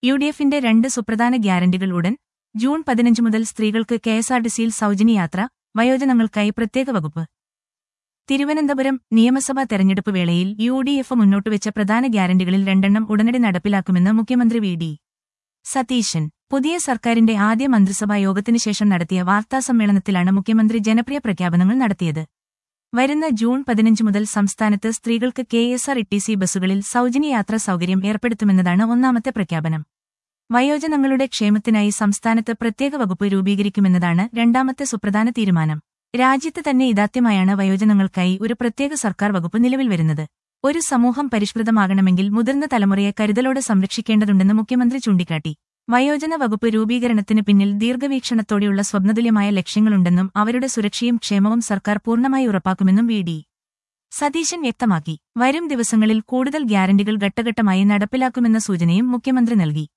U D എഫിന്റെ രണ്ട് സുപ്രധാന ഗ്യാരണ്ടികൾ ഉടൻ ജൂൺ പതിനഞ്ച് മുതൽ സ്ത്രീകൾക്ക് കെഎസ്ആർടിസിയിൽ സൗജന്യ യാത്ര വയോജനങ്ങൾക്കായി പ്രത്യേക വകുപ്പ് തിരുവനന്തപുരം നിയമസഭാ തെരഞ്ഞെടുപ്പ് വേളയിൽ യു ഡി എഫ് മുന്നോട്ടുവെച്ച പ്രധാന ഗ്യാരണ്ടികളിൽ രണ്ടെണ്ണം ഉടനടി നടപ്പിലാക്കുമെന്ന് മുഖ്യമന്ത്രി വി ഡി സതീശൻ പുതിയ സർക്കാരിന്റെ ആദ്യ മന്ത്രിസഭാ യോഗത്തിനു ശേഷം നടത്തിയ വാർത്താസമ്മേളനത്തിലാണ് മുഖ്യമന്ത്രി ജനപ്രിയ പ്രഖ്യാപനങ്ങൾ നടത്തിയത് വരുന്ന ജൂൺ പതിനഞ്ച് മുതൽ സംസ്ഥാനത്ത് സ്ത്രീകൾക്ക് K S R T C ബസ്സുകളിൽ സൗജന്യ യാത്രാ സൗകര്യം ഏർപ്പെടുത്തുമെന്നതാണ് ഒന്നാമത്തെ പ്രഖ്യാപനം വയോജനങ്ങളുടെ ക്ഷേമത്തിനായി സംസ്ഥാനത്ത് പ്രത്യേക വകുപ്പ് രൂപീകരിക്കുമെന്നതാണ് രണ്ടാമത്തെ സുപ്രധാന തീരുമാനം രാജ്യത്ത് തന്നെ ഇതാദ്യമായാണ് വയോജനങ്ങൾക്കായി ഒരു പ്രത്യേക സർക്കാർ വകുപ്പ് നിലവിൽ വരുന്നത് ഒരു സമൂഹം പരിഷ്കൃതമാകണമെങ്കിൽ മുതിർന്ന തലമുറയെ കരുതലോടെ സംരക്ഷിക്കേണ്ടതുണ്ടെന്ന് മുഖ്യമന്ത്രി ചൂണ്ടിക്കാട്ടി വയോജന വകുപ്പ് രൂപീകരണത്തിന് പിന്നിൽ ദീർഘവീക്ഷണത്തോടെയുള്ള സ്വപ്നതുല്യമായ ലക്ഷ്യങ്ങളുണ്ടെന്നും അവരുടെ സുരക്ഷയും ക്ഷേമവും സർക്കാർ പൂർണ്ണമായി ഉറപ്പാക്കുമെന്നും വി ഡി സതീശൻ വ്യക്തമാക്കി വരും ദിവസങ്ങളിൽ കൂടുതൽ ഗ്യാരണ്ടികൾ ഘട്ടഘട്ടമായി നടപ്പിലാക്കുമെന്ന സൂചനയും മുഖ്യമന്ത്രി നൽകി